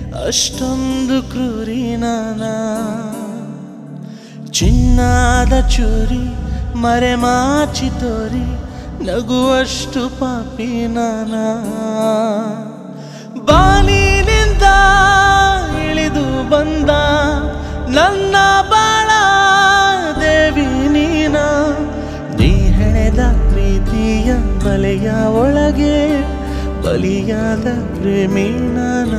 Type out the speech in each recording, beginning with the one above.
ಅಷ್ಟೊಂದು ಕ್ರೂರಿ ನಾನ ಚಿನ್ನಾದ ಚೂರಿ ಮರೆಮಾಚಿ ತೋರಿ ನಗುವಷ್ಟು ಪಾಪಿ ನಾನ ಬಾಲಿನಿಂದ ಇಳಿದು ಬಂದ ನನ್ನ ಬಾಳ ದೇವಿ ನೀನ ನೀ ಹೆಣೆದ ಪ್ರೀತಿಯ ಬಲೆಯ ಒಳಗೆ ಬಲಿಯಾದ ಪ್ರೇಮಿ ನಾನ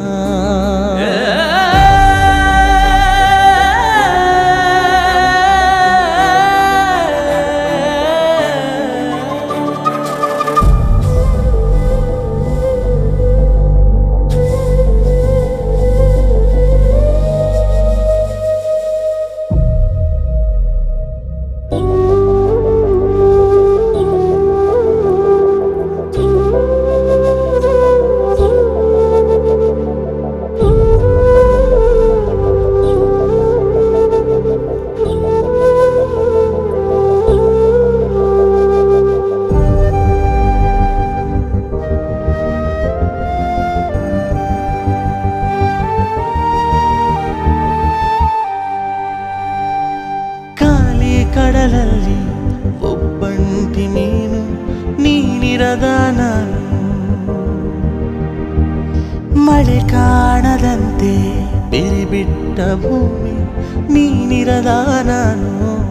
ಖಾಲಿ ಕಡಲಲ್ಲಿ ಒಬ್ಬಂಟಿ ನೀನು ನೀನಿರದ ನಾನು ಮಳೆ ಕಾಣದಂತೆ ಬಿರಿಬಿಟ್ಟ ಭೂಮಿ ನೀನಿರದ ನಾನು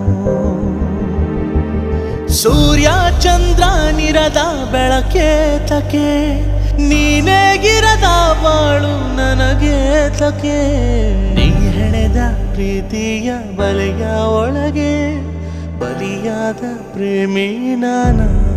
ಸೂರ್ಯ ಚಂದ್ರ ನಿರದ ಬೆಳಕೇತಕೆ ನೀನೇಗಿರದ ಬಾಳು ನನಗೆ ತಕೆ ನೀ ಹೆಣೆದ ಪ್ರೀತಿಯ ಬಲೆಯ ಒಳಗೆ ಬಲಿಯಾದ ಪ್ರೇಮಿ ನಾನ